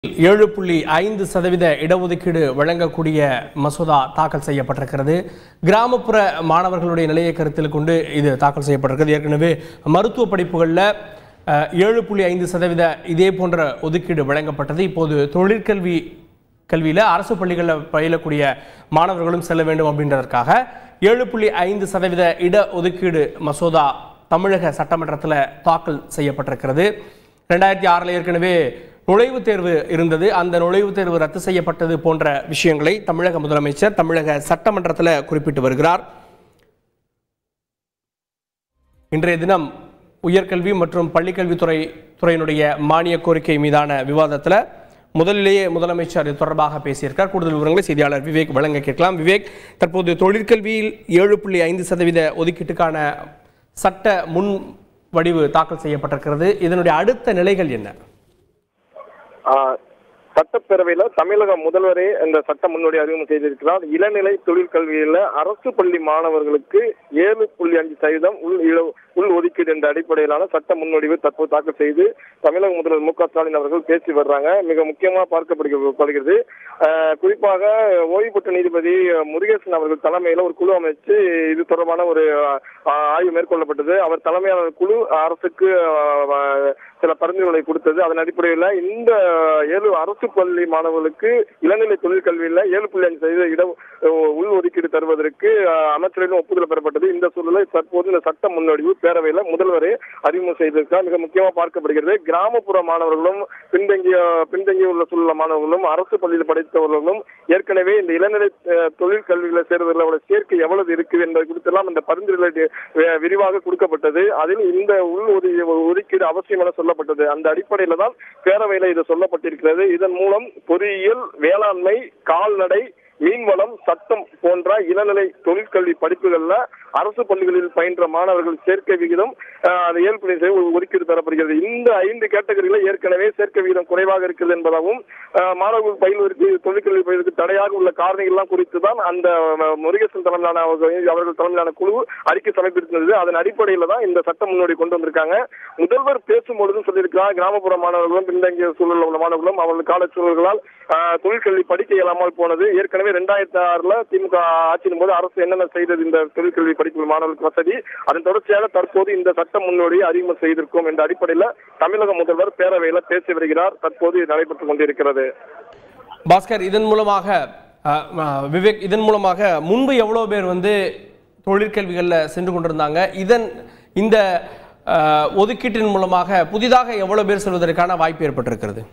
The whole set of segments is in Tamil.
ஏழு புள்ளி ஐந்து சதவீத இடஒதுக்கீடு வழங்கக்கூடிய மசோதா தாக்கல் செய்யப்பட்டிருக்கிறது கிராமப்புற மாணவர்களுடைய நிலையை கருத்தில் கொண்டு இது தாக்கல் செய்யப்பட்டிருக்கிறது ஏற்கனவே மருத்துவ படிப்புகளில் அஹ், ஏழு புள்ளி ஐந்து சதவீத இதே போன்ற ஒதுக்கீடு வழங்கப்பட்டது இப்போது தொழிற்கல்வி கல்வியில் அரசு பள்ளிகளில் பயிலக்கூடிய மாணவர்களும் செல்ல வேண்டும் அப்படின்றதற்காக ஏழு புள்ளி ஐந்து சதவீத இட ஒதுக்கீடு மசோதா தமிழக சட்டமன்றத்தில் தாக்கல் செய்யப்பட்டிருக்கிறது ரெண்டாயிரத்தி ஆறில் ஏற்கனவே நுழைவுத் தேர்வு இருந்தது அந்த நுழைவுத் தேர்வு ரத்து செய்யப்பட்டது போன்ற விஷயங்களை தமிழக முதலமைச்சர் தமிழக சட்டமன்றத்தில் குறிப்பிட்டு வருகிறார் இன்றைய தினம் உயர்கல்வி மற்றும் பள்ளிக்கல்வித்துறை துறையினுடைய மானிய கோரிக்கை மீதான விவாதத்தில் முதலிலேயே முதலமைச்சர் இது தொடர்பாக பேசியிருக்கார் கூடுதல் விவரங்களை செய்தியாளர் விவேக் வழங்க கேட்கலாம் விவேக் தற்போது தொழிற்கல்வியில் ஏழு புள்ளி ஐந்து சதவீத ஒதுக்கீட்டுக்கான சட்ட முன் வடிவு தாக்கல் செய்யப்பட்டிருக்கிறது இதனுடைய அடுத்த நிலைகள் என்ன ஆஹ் சட்டப்பேரவையில தமிழக முதல்வரே இந்த சட்ட முன்னோடி அறிமுகம் செய்திருக்கிறார் இளநிலை தொழிற்கல்வியில அரசு பள்ளி மாணவர்களுக்கு ஏழு புள்ளி அஞ்சு சதவீதம் உள் இட- உள் ஒதுக்கீடு என்ற அடிப்படையிலான சட்ட முன்வடிவு தற்போது தாக்கல் செய்து தமிழக முதல்வர் மு க ஸ்டாலின் அவர்கள் பேசி வர்றாங்க மிக முக்கியமா பார்க்கப்படுகிறது ஆஹ் குறிப்பாக ஓய்வு பெற்ற நீதிபதி முருகேசன் அவர்கள் தலைமையில ஒரு குழு அமைச்சு இது தொடர்பான ஒரு ஆஹ், ஆய்வு மேற்கொள்ளப்பட்டது அவர் தலைமையான குழு அரசுக்கு ஆஹ், சில பரிந்துரைகளை கொடுத்தது அதன் அடிப்படையில் இந்த ஏழு அரசு பள்ளி மாணவர்களுக்கு இளநிலை தொழிற்கல்வியில் ஏழு புள்ளி அஞ்சு சதவீத இட உள் ஒதுக்கீடு தருவதற்கு ஆஹ், அமைச்சரிடம் ஒப்புதல் பெறப்பட்டது இந்த சூழலில் தற்போது இந்த சட்ட முன்னோடிவு பேரவையில் முதல்வரே அறிமுகம் செய்திருக்கார் மிக முக்கியமாக பார்க்கப்படுகிறது கிராமப்புற மாணவர்களும் பின்தங்கிய பின்தங்கிய உள்ள சூழல மாணவர்களும் அரசு பள்ளியில் படித்தவர்களும் ஏற்கனவே இந்த இளநிலை அஹ், தொழிற்கல்விகளை சேர்வதில் அவருடைய சேர்க்கை எவ்வளவு இருக்குது என்பது குறித்தெல்லாம் இந்த பரிந்துரைகளை வி- விரிவாக கொடுக்கப்பட்டது அதில் இந்த உள் ஒது- ஒதுக்கீடு அவசியம் என சொல்லப்பட்டது அந்த அடிப்படையில தான் பேரவையில இது சொல்லப்பட்டிருக்கிறது இதன் மூலம் பொறியியல் வேளாண்மை கால்நடை மீன்வளம் சட்டம் போன்ற இளநிலை தொழிற்கல்வி படிப்புகள்ல அரசு பள்ளிகளில் பயின்ற மாணவர்கள் சேர்க்கை விகிதம் ஆஹ், அது ஏழு புள்ளி சதவீதம் ஒரு ஒதுக்கீடு தரப்படுகிறது இந்த ஐந்து கேட்டகரியில ஏற்கனவே சேர்க்கை விகிதம் குறைவாக இருக்கிறது என்பதாகவும் ஆஹ், மாணவர்கள் பயில்வதற்கு தொழிற்கல்வி பயிலுக்கு தடையாக உள்ள காரணிகள் எல்லாம் குறித்து தான் அந்த ஆஹ், முருகேசன் தலைமையிலான அவர்கள் அவர்கள் தலைமையிலான குழு அறிக்கை சமர்ப்பித்திருந்தது அதன் அடிப்படையில தான் இந்த சட்ட முன்னோடி கொண்டு வந்திருக்காங்க முதல்வர் பேசும்பொழுதும் சொல்லியிருக்கிறார் கிராமப்புற மாணவர்களும் பின்தங்கிய சூழலில் உள்ள மாணவர்களும் அவர்கள் கால சூழல்களால் ஆஹ், தொழிற்கல்வி படிக்க இயலாமல் போனது ஏற்கனவே ரெண்டாயிரத்தி ஆறுல திமுக ஆட்சியின் போது அரசு என்னென்ன செய்தது இந்த தொழிற்கல்வி படிப்பு மாணவர்களுக்கு வசதி அதன் தொடர்ச்சியாக தற்போது இந்த சட்ட முன்னோடியை அறிமுகம் செய்திருக்கோம் என்ற அடிப்படையில் தமிழக முதல்வர் பேரவையில பேசி வருகிறார் தற்போது இது நடைபெற்றுக் கொண்டிருக்கிறது பாஸ்கர் இதன் மூலமாக அஹ், அஹ், விவேக் இதன் மூலமாக முன்பு எவ்வளோ பேர் வந்து தொழிற்கல்விகளில் சென்று கொண்டிருந்தாங்க இதன் இந்த அஹ், ஒதுக்கீட்டின் மூலமாக புதிதாக எவ்வளோ பேர் செல்வதற்கான வாய்ப்பு ஏற்பட்டிருக்கிறது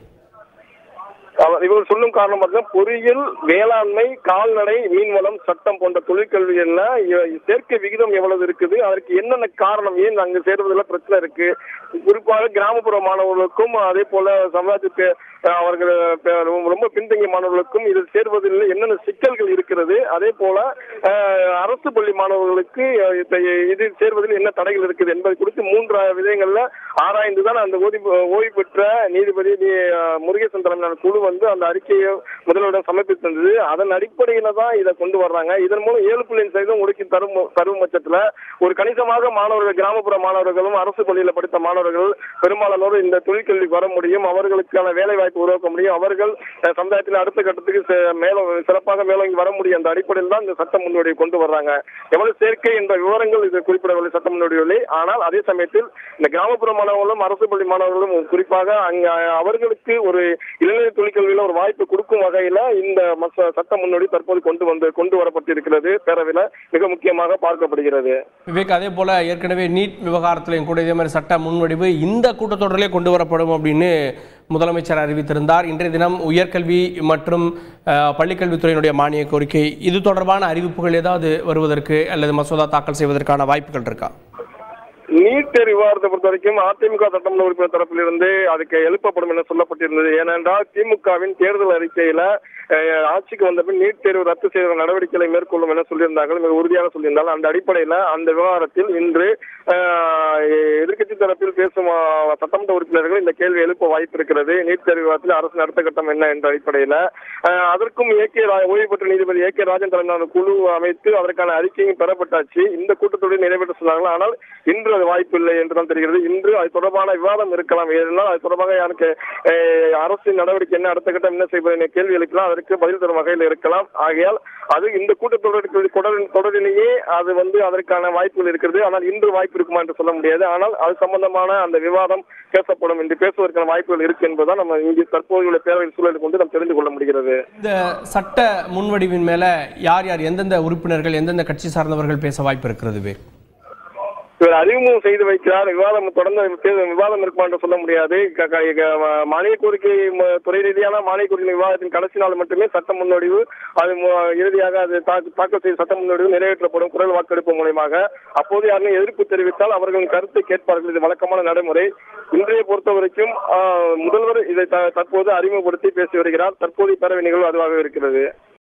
அவர் இவர் சொல்லும் காரணமாக பொறியியல் வேளாண்மை கால்நடை மீன்வளம் சட்டம் போன்ற தொழிற்கல்விகள்ல இ- சேர்க்கை விகிதம் எவ்வளவு இருக்குது அதற்கு என்னென்ன காரணம் ஏன் அங்கு சேர்வதில் பிரச்சனை இருக்கு குறிப்பாக கிராமப்புற மாணவர்களுக்கும் அதே போல சமுதாயத்துக்கு அஹ், அவர்கள் ப- ரொம்ப பின்தங்கிய மாணவர்களுக்கும் இதில் சேர்வதில் என்னென்ன சிக்கல்கள் இருக்கிறது அதே போல அஹ், அரசு பள்ளி மாணவர்களுக்கு அஹ், இத- இதில் சேர்வதில் என்ன தடைகள் இருக்குது என்பது குறித்து மூன்று விதங்கள்ல ஆராய்ந்து தான் அந்த ஓய்வு ஓய்வு பெற்ற நீதிபதி நீ- அஹ், முருகேசன் தலைமையிலான குழு வந்து அந்த அறிக்கையை முதல்வரிடம் சமர்ப்பித்திருந்தது அதன் அடிப்படையில தான் இதை கொண்டு வர்றாங்க இதன் மூலம் ஏழு புள்ளி ஐந்து சதவீதம் ஒடுக்கி தரும் தரும் பட்சத்துல ஒரு கணிசமாக மாணவர்கள் கிராமப்புற மாணவர்களும் அரசு பள்ளியில படித்த மாணவர்கள் பெரும்பாலானோர் இந்த தொழிற்கல்விக்கு வர முடியும் அவர்களுக்கான வேலை வாய்ப்பு உருவாக்க முடியும் அவர்கள் அஹ், சமுதாயத்தில் அடுத்த கட்டத்துக்கு செ- மேல சிறப்பாக மேலோங்கி வர முடியும் அந்த அடிப்படையில் தான் இந்த சட்ட முன்னோடியை கொண்டு வர்றாங்க எவ்வளவு சேர்க்கை என்ற விவரங்கள் இது குறிப்பிடவில்லை சட்ட முன்னோடியில்லை ஆனால் அதே சமயத்தில் இந்த கிராமப்புற மாணவர்களும் அரசு பள்ளி மாணவர்களும் குறிப்பாக அங்க அவர்களுக்கு ஒரு இளநிலை தொழிற்கல்வியில ஒரு வாய்ப்பு கொடுக்கும் வகையில இந்த மச- சட்ட முன்னோடி தற்போது கொண்டு வந்து கொண்டு வரப்பட்டிருக்கிறது பேரவையில மிக முக்கியமாக பார்க்கப்படுகிறது விவேக் அதே போல ஏற்கனவே நீட் விவகாரத்திலையும் கூட இதே மாதிரி சட்ட முன்வடிவு இந்த கூட்டத்தொடரிலே கொண்டு வரப்படும் அப்படின்னு முதலமைச்சர் அறிவித்திருந்தார் இன்றைய தினம் உயர்கல்வி மற்றும் அஹ், பள்ளிக்கல்வித்துறையினுடைய மானிய கோரிக்கை இது தொடர்பான அறிவிப்புகள் ஏதாவது வருவதற்கு அல்லது மசோதா தாக்கல் செய்வதற்கான வாய்ப்புகள் இருக்கா நீட் தேர்வு விவாதத்தை பொறுத்த வரைக்கும் அதிமுக சட்டமன்ற உறுப்பினர் தரப்பிலிருந்து அதுக்கு எழுப்பப்படும் என சொல்லப்பட்டிருந்தது ஏனென்றால் திமுகவின் தேர்தல் அறிக்கையில அஹ், ஆட்சிக்கு வந்த பின் நீட் தேர்வு ரத்து செய்த நடவடிக்கைகளை மேற்கொள்ளும் என சொல்லியிருந்தார்கள் மிக உறுதியாக சொல்லியிருந்தால் அந்த அடிப்படையில அந்த விவகாரத்தில் இன்று எதிர்கட்சி தரப்பில் பேசும் அஹ், சட்டமன்ற உறுப்பினர்கள் இந்த கேள்வி எழுப்ப வாய்ப்பு இருக்கிறது நீட் தேர்வு விவாதத்தில் அரசு அடுத்த கட்டம் என்ன என்ற அடிப்படையில அஹ், அதற்கும் ஏ கே ஓய்வு பெற்ற நீதிபதி ஏ கே ராஜன் தலைமையிலான குழு அமைத்து அதற்கான அறிக்கையும் பெறப்பட்டாச்சு இந்த கூட்டத்தொடர் நிறைவேற்ற சொன்னார்கள் ஆனால் இன்று அது வாய்ப்பு இல்லை என்றுதான் தெரிகிறது இன்று அது தொடர்பான விவாதம் இருக்கலாம் ஏனென்றால் அது தொடர்பாக எனக்கு அஹ், அரசின் நடவடிக்கை என்ன அடுத்த கட்டம் என்ன செய்வது என கேள்வி எழுப்பலாம் அதற்கு பதில் தரும் வகையில் இருக்கலாம் ஆகையால் அது இந்த கூட்டத்தொடர் தொடர் தொடரிலேயே அது வந்து அதற்கான வாய்ப்புகள் இருக்கிறது ஆனால் இன்று வாய்ப்பு இருக்குமா என்று சொல்ல முடியாது ஆனால் அது சம்பந்தமான அந்த விவாதம் பேசப்படும் என்று பேசுவதற்கான வாய்ப்புகள் இருக்கு என்பதுதான் நம்ம இங்கே தற்போதைய பேரவை சூழலுக்கு வந்து நாம் தெரிந்து கொள்ள முடிகிறது இந்த சட்ட முன்வடிவின் மேல யார் யார் எந்தெந்த உறுப்பினர்கள் எந்தெந்த கட்சி சார்ந்தவர்கள் பேச வாய்ப்பு இருக்கிறது வே இவர் அறிமுகம் செய்து வைக்கிறார் விவாதம் தொடர்ந்து பே- விவாதம் இருக்குமா என்று சொல்ல முடியாது க- க- க- மானிய கோரிக்கை ம- துறை ரீதியான மானிய கோரிக்கை விவாதத்தின் கடைசி நாள் மட்டுமே சட்ட முன்னோடிவு அது மு- இறுதியாக அது தா- தாக்கல் செய்த சட்ட முன்னோடிவு நிறைவேற்றப்படும் குரல் வாக்கெடுப்பு மூலமாக அப்போது யாரும் எதிர்ப்பு தெரிவித்தால் அவர்களின் கருத்தை கேட்பார்கள் இது வழக்கமான நடைமுறை இன்றைய பொறுத்த வரைக்கும் ஆஹ், முதல்வர் இதை த- தற்போது அறிமுகப்படுத்தி பேசி வருகிறார் தற்போதைய பேரவை நிகழ்வு அதுவாக இருக்கிறது